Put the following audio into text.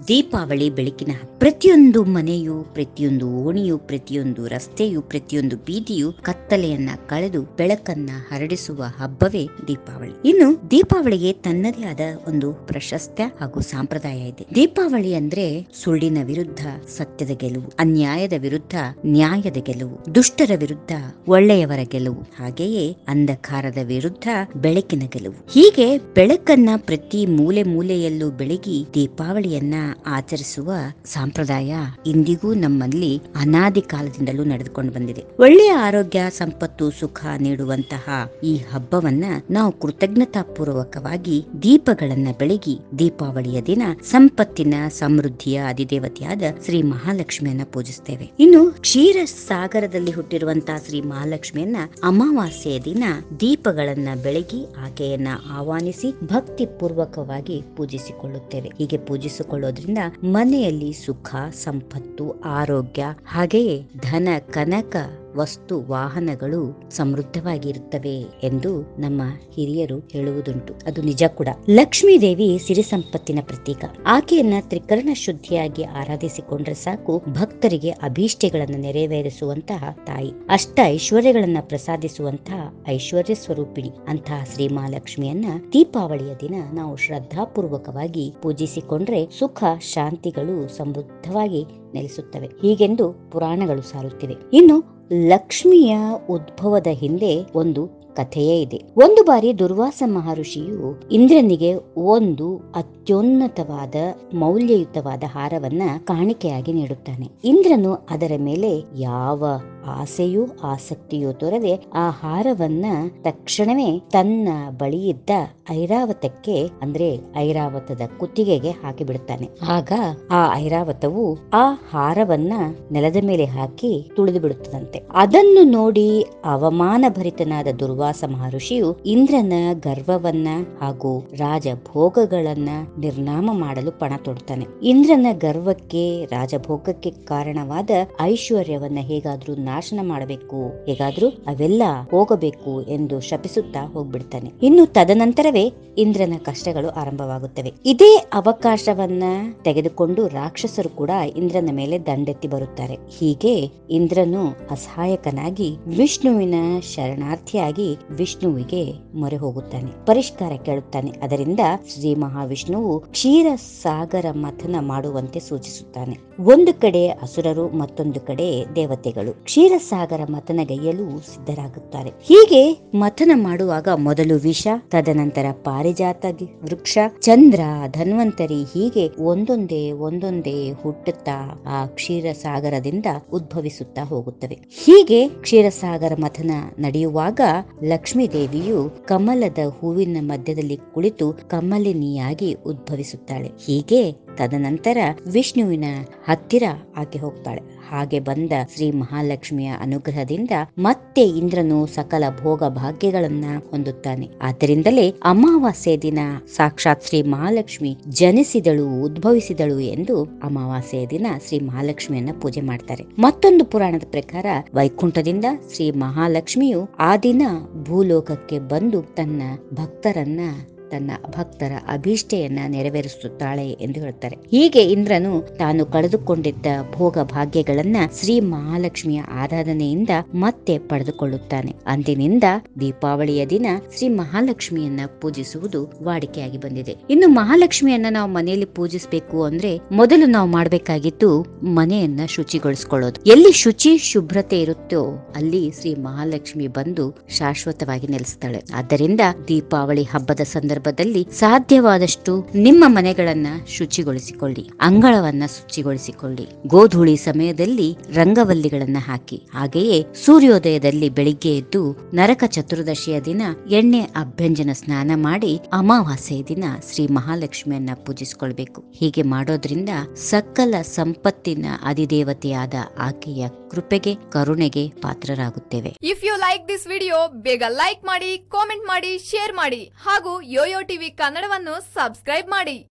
ದೀಪಾವಳಿ ಬೆಳಕಿನ ಹಬ್ಬ. ಪ್ರತಿಯೊಂದು ಮನೆಯು ಪ್ರತಿಯೊಂದು ಓಣಿಯು ಪ್ರತಿಯೊಂದು ರಸ್ತೆಯು ಪ್ರತಿಯೊಂದು ಬೀದಿಯು ಕತ್ತಲೆಯನ್ನ ಕಳೆದು ಬೆಳಕನ್ನ ಹರಡಿಸುವ ಹಬ್ಬವೇ ದೀಪಾವಳಿ ಇನ್ನು ದೀಪಾವಳಿಗೆ ತನ್ನದೇ ಆದ ಒಂದು ಪ್ರಶಸ್ತ ಹಾಗೂ ಸಂಪ್ರದಾಯ ಇದೆ ದೀಪಾವಳಿ ಅಂದ್ರೆ ಸುಳ್ಳಿನ ವಿರುದ್ಧ ಸತ್ಯದ ಗೆಲುವು ಅನ್ಯಾಯದ ವಿರುದ್ಧ ನ್ಯಾಯದ ಗೆಲುವು ದುಷ್ಟರ ವಿರುದ್ಧ ಒಳ್ಳೆಯವರ ಗೆಲುವು ಹಾಗೆಯೇ ಅಂಧಕಾರದ ವಿರುದ್ಧ ಬೆಳಕಿನ ಗೆಲುವು ಹೀಗೆ ಬೆಳಕನ್ನ ಪ್ರತಿ ಮೂಲೆ ಮೂಲೆಯಲ್ಲೂ ಬೆಳಗಿ ದೀಪಾವಳಿಯನ್ನ ಆಚರಿಸುವ ಸಂಪ್ರದಾಯ ಇಂದಿಗೂ ನಮ್ಮಲ್ಲಿ ಅನಾದಿ ಕಾಲದಿಂದಲೂ ನಡೆದುಕೊಂಡು ಬಂದಿದೆ ಒಳ್ಳೆಯ ಆರೋಗ್ಯ ಸಂಪತ್ತು ಸುಖ ನೀಡುವಂತಹ ಈ ಹಬ್ಬವನ್ನ ನಾವು ಕೃತಜ್ಞತಾ ಪೂರ್ವಕವಾಗಿ ದೀಪಗಳನ್ನ ಬೆಳಗಿ ದೀಪಾವಳಿಯ ದಿನ ಸಂಪತ್ತಿನ ಸಮೃದ್ಧಿಯ ಅಧಿದೇವತೆಯಾದ ಶ್ರೀ ಮಹಾಲಕ್ಷ್ಮಿಯನ್ನ ಪೂಜಿಸ್ತೇವೆ ಇನ್ನು ಕ್ಷೀರ ಸಾಗರದಲ್ಲಿ ಹುಟ್ಟಿರುವಂತಹ ಶ್ರೀ ಮಹಾಲಕ್ಷ್ಮಿಯನ್ನ ಅಮಾವಾಸ್ಯೆಯ ದಿನ ದೀಪಗಳನ್ನ ಬೆಳಗಿ ಆಕೆಯನ್ನ ಆಹ್ವಾನಿಸಿ ಭಕ್ತಿ ಪೂರ್ವಕವಾಗಿ ಪೂಜಿಸಿಕೊಳ್ಳುತ್ತೇವೆ ಹೀಗೆ ಪೂಜಿಸಿಕೊಳ್ಳೋದ್ರಿಂದ ಮನೆಯಲ್ಲಿ ಸುಖ ಸಂಪತ್ತು ಆರೋಗ್ಯ ಹಾಗೆಯೇ ಧನ ಕನಕ ವಸ್ತು ವಾಹನಗಳು ಸಮೃದ್ಧವಾಗಿರುತ್ತವೆ ಎಂದು ನಮ್ಮ ಹಿರಿಯರು ಹೇಳುವುದುಂಟು ಅದು ನಿಜ ಕೂಡ ಲಕ್ಷ್ಮೀ ದೇವಿ ಸಿರಿ ಸಂಪತ್ತಿನ ಪ್ರತೀಕ ಆಕೆಯನ್ನ ತ್ರಿಕರಣ ಶುದ್ಧಿಯಾಗಿ ಆರಾಧಿಸಿಕೊಂಡ್ರೆ ಸಾಕು ಭಕ್ತರಿಗೆ ಅಭೀಷ್ಟೆಗಳನ್ನು ನೆರವೇರಿಸುವಂತಹ ತಾಯಿ ಅಷ್ಟ ಐಶ್ವರ್ಯಗಳನ್ನ ಪ್ರಸಾದಿಸುವಂತಹ ಐಶ್ವರ್ಯ ಸ್ವರೂಪಿಣಿ ಅಂತಹ ಶ್ರೀ ಮಹಾಲಕ್ಷ್ಮಿಯನ್ನ ದೀಪಾವಳಿಯ ದಿನ ನಾವು ಶ್ರದ್ಧಾಪೂರ್ವಕವಾಗಿ ಪೂಜಿಸಿಕೊಂಡ್ರೆ ಸುಖ ಶಾಂತಿಗಳು ಸಮೃದ್ಧವಾಗಿ ನೆಲೆಸುತ್ತವೆ ಹೀಗೆಂದು ಪುರಾಣಗಳು ಸಾರುತ್ತಿವೆ ಇನ್ನು ಲಕ್ಷ್ಮಿಯ ಉದ್ಭವದ ಹಿಂದೆ ಒಂದು ಕಥೆಯೇ ಇದೆ ಒಂದು ಬಾರಿ ದುರ್ವಾಸ ಮಹರ್ಷಿಯು ಇಂದ್ರನಿಗೆ ಒಂದು ಅತ್ಯುನ್ನತವಾದ ಮೌಲ್ಯಯುತವಾದ ಹಾರವನ್ನ ಕಾಣಿಕೆಯಾಗಿ ನೀಡುತ್ತಾನೆ ಇಂದ್ರನು ಅದರ ಮೇಲೆ ಯಾವ ಆಸೆಯೂ ಆಸಕ್ತಿಯೂ ತೋರದೆ ಆ ಹಾರವನ್ನ ತಕ್ಷಣವೇ ತನ್ನ ಬಳಿಯಿದ್ದ ಐರಾವತಕ್ಕೆ ಅಂದ್ರೆ ಐರಾವತದ ಕುತ್ತಿಗೆಗೆ ಹಾಕಿಬಿಡುತ್ತಾನೆ ಆಗ ಆ ಐರಾವತವು ಆ ಹಾರವನ್ನ ನೆಲದ ಮೇಲೆ ಹಾಕಿ ತುಳಿದು ಬಿಡುತ್ತದಂತೆ ಅದನ್ನು ನೋಡಿ ಅವಮಾನ ಭರಿತನಾದ ದುರ್ವಾಸ ಮಹರ್ಷಿಯು ಇಂದ್ರನ ಗರ್ವವನ್ನ ಹಾಗೂ ರಾಜಭೋಗಗಳನ್ನ ನಿರ್ನಾಮ ಮಾಡಲು ಪಣ ತೊಡ್ತಾನೆ ಇಂದ್ರನ ಗರ್ವಕ್ಕೆ ರಾಜಭೋಗಕ್ಕೆ ಕಾರಣವಾದ ಐಶ್ವರ್ಯವನ್ನ ಹೇಗಾದ್ರೂ ನಾಶನ ಮಾಡಬೇಕು ಹೇಗಾದ್ರೂ ಅವೆಲ್ಲ ಹೋಗಬೇಕು ಎಂದು ಶಪಿಸುತ್ತಾ ಹೋಗ್ಬಿಡ್ತಾನೆ ಇನ್ನು ತದನಂತರವೇ ಇಂದ್ರನ ಕಷ್ಟಗಳು ಆರಂಭವಾಗುತ್ತವೆ ಇದೇ ಅವಕಾಶವನ್ನ ತೆಗೆದುಕೊಂಡು ರಾಕ್ಷಸರು ಕೂಡ ಇಂದ್ರನ ಮೇಲೆ ದಂಡೆತ್ತಿ ಬರುತ್ತಾರೆ ಹೀಗೆ ಇಂದ್ರನು ಅಸಹಾಯಕನಾಗಿ ವಿಷ್ಣುವಿನ ಶರಣಾರ್ಥಿಯಾಗಿ ವಿಷ್ಣುವಿಗೆ ಮೊರೆ ಹೋಗುತ್ತಾನೆ ಪರಿಷ್ಕಾರ ಕೇಳುತ್ತಾನೆ ಅದರಿಂದ ಶ್ರೀ ಮಹಾವಿಷ್ಣುವು ಕ್ಷೀರ ಸಾಗರ ಮಥನ ಮಾಡುವಂತೆ ಸೂಚಿಸುತ್ತಾನೆ ಒಂದು ಕಡೆ ಅಸುರರು ಮತ್ತೊಂದು ಕಡೆ ದೇವತೆಗಳು ಕ್ಷೀರಸಾಗರ ಮಥನಗೈಯಲು ಸಿದ್ಧರಾಗುತ್ತಾರೆ ಹೀಗೆ ಮಥನ ಮಾಡುವಾಗ ಮೊದಲು ವಿಷ ತದನಂತರ ಪಾರಿಜಾತ ಗಿ- ವೃಕ್ಷ ಚಂದ್ರ ಧನ್ವಂತರಿ ಹೀಗೆ ಒಂದೊಂದೇ ಒಂದೊಂದೇ ಹುಟ್ಟುತ್ತಾ ಆ ಕ್ಷೀರಸಾಗರದಿಂದ ಉದ್ಭವಿಸುತ್ತಾ ಹೋಗುತ್ತವೆ ಹೀಗೆ ಕ್ಷೀರಸಾಗರ ಮಥನ ನಡೆಯುವಾಗ ಲಕ್ಷ್ಮೀ ದೇವಿಯು ಕಮಲದ ಹೂವಿನ ಮಧ್ಯದಲ್ಲಿ ಕುಳಿತು ಕಮಲಿನಿಯಾಗಿ ಉದ್ಭವಿಸುತ್ತಾಳೆ ಹೀಗೆ ತದನಂತರ ವಿಷ್ಣುವಿನ ಹತ್ತಿರ ಆಕೆ ಹೋಗ್ತಾಳೆ ಹಾಗೆ ಬಂದ ಶ್ರೀ ಮಹಾಲಕ್ಷ್ಮಿಯ ಅನುಗ್ರಹದಿಂದ ಮತ್ತೆ ಇಂದ್ರನು ಸಕಲ ಭೋಗ ಭಾಗ್ಯಗಳನ್ನ ಹೊಂದುತ್ತಾನೆ ಆದ್ದರಿಂದಲೇ ಅಮಾವಾಸ್ಯೆ ದಿನ ಸಾಕ್ಷಾತ್ ಶ್ರೀ ಮಹಾಲಕ್ಷ್ಮಿ ಜನಿಸಿದಳು ಉದ್ಭವಿಸಿದಳು ಎಂದು ಅಮಾವಾಸ್ಯೆಯ ದಿನ ಶ್ರೀ ಮಹಾಲಕ್ಷ್ಮಿಯನ್ನ ಪೂಜೆ ಮಾಡ್ತಾರೆ ಮತ್ತೊಂದು ಪುರಾಣದ ಪ್ರಕಾರ ವೈಕುಂಠದಿಂದ ಶ್ರೀ ಮಹಾಲಕ್ಷ್ಮಿಯು ಆ ದಿನ ಭೂಲೋಕಕ್ಕೆ ಬಂದು ತನ್ನ ಭಕ್ತರನ್ನ ತನ್ನ ಭಕ್ತರ ಅಭೀಷ್ಟೆಯನ್ನ ನೆರವೇರಿಸುತ್ತಾಳೆ ಎಂದು ಹೇಳ್ತಾರೆ ಹೀಗೆ ಇಂದ್ರನು ತಾನು ಕಳೆದುಕೊಂಡಿದ್ದ ಭೋಗ ಭಾಗ್ಯಗಳನ್ನ ಶ್ರೀ ಮಹಾಲಕ್ಷ್ಮಿಯ ಆರಾಧನೆಯಿಂದ ಮತ್ತೆ ಪಡೆದುಕೊಳ್ಳುತ್ತಾನೆ ಅಂದಿನಿಂದ ದೀಪಾವಳಿಯ ದಿನ ಶ್ರೀ ಮಹಾಲಕ್ಷ್ಮಿಯನ್ನ ಪೂಜಿಸುವುದು ವಾಡಿಕೆಯಾಗಿ ಬಂದಿದೆ ಇನ್ನು ಮಹಾಲಕ್ಷ್ಮಿಯನ್ನ ನಾವು ಮನೆಯಲ್ಲಿ ಪೂಜಿಸಬೇಕು ಅಂದ್ರೆ ಮೊದಲು ನಾವು ಮಾಡಬೇಕಾಗಿದ್ದು ಮನೆಯನ್ನ ಶುಚಿಗೊಳಿಸಿಕೊಳ್ಳೋದು ಎಲ್ಲಿ ಶುಚಿ ಶುಭ್ರತೆ ಇರುತ್ತೋ ಅಲ್ಲಿ ಶ್ರೀ ಮಹಾಲಕ್ಷ್ಮಿ ಬಂದು ಶಾಶ್ವತವಾಗಿ ನೆಲೆಸ್ತಾಳೆ ಆದ್ದರಿಂದ ದೀಪಾವಳಿ ಹಬ್ಬದ ಸಂದರ್ಭದಲ್ಲಿ ಸಾಧ್ಯವಾದಷ್ಟು ನಿಮ್ಮ ಮನೆಗಳನ್ನ ಶುಚಿಗೊಳಿಸಿಕೊಳ್ಳಿ ಅಂಗಳವನ್ನ ಶುಚಿಗೊಳಿಸಿಕೊಳ್ಳಿ ಗೋಧೂಳಿ ಸಮಯದಲ್ಲಿ ರಂಗವಲ್ಲಿಗಳನ್ನ ಹಾಕಿ ಹಾಗೆಯೇ ಸೂರ್ಯೋದಯದಲ್ಲಿ ಬೆಳಿಗ್ಗೆ ಎದ್ದು ನರಕ ಚತುರ್ದಶಿಯ ದಿನ ಎಣ್ಣೆ ಅಭ್ಯಂಜನ ಸ್ನಾನ ಮಾಡಿ ಅಮಾವಾಸ್ಯೆಯ ದಿನ ಶ್ರೀ ಮಹಾಲಕ್ಷ್ಮಿಯನ್ನ ಪೂಜಿಸಿಕೊಳ್ಬೇಕು ಹೀಗೆ ಮಾಡೋದ್ರಿಂದ ಸಕಲ ಸಂಪತ್ತಿನ ಅಧಿದೇವತೆಯಾದ ಆಕೆಯ ಕೃಪೆಗೆ ಕರುಣೆಗೆ ಪಾತ್ರರಾಗುತ್ತೇವೆ if you like this video ಬೇಗ ಲೈಕ್ ಮಾಡಿ ಕಾಮೆಂಟ್ ಮಾಡಿ ಶೇರ್ ಮಾಡಿ ಹಾಗೂ ಯೋಯೋ ಟಿವಿ ಕನ್ನಡವನ್ನು ಸಬ್ಸ್ಕ್ರೈಬ್ ಮಾಡಿ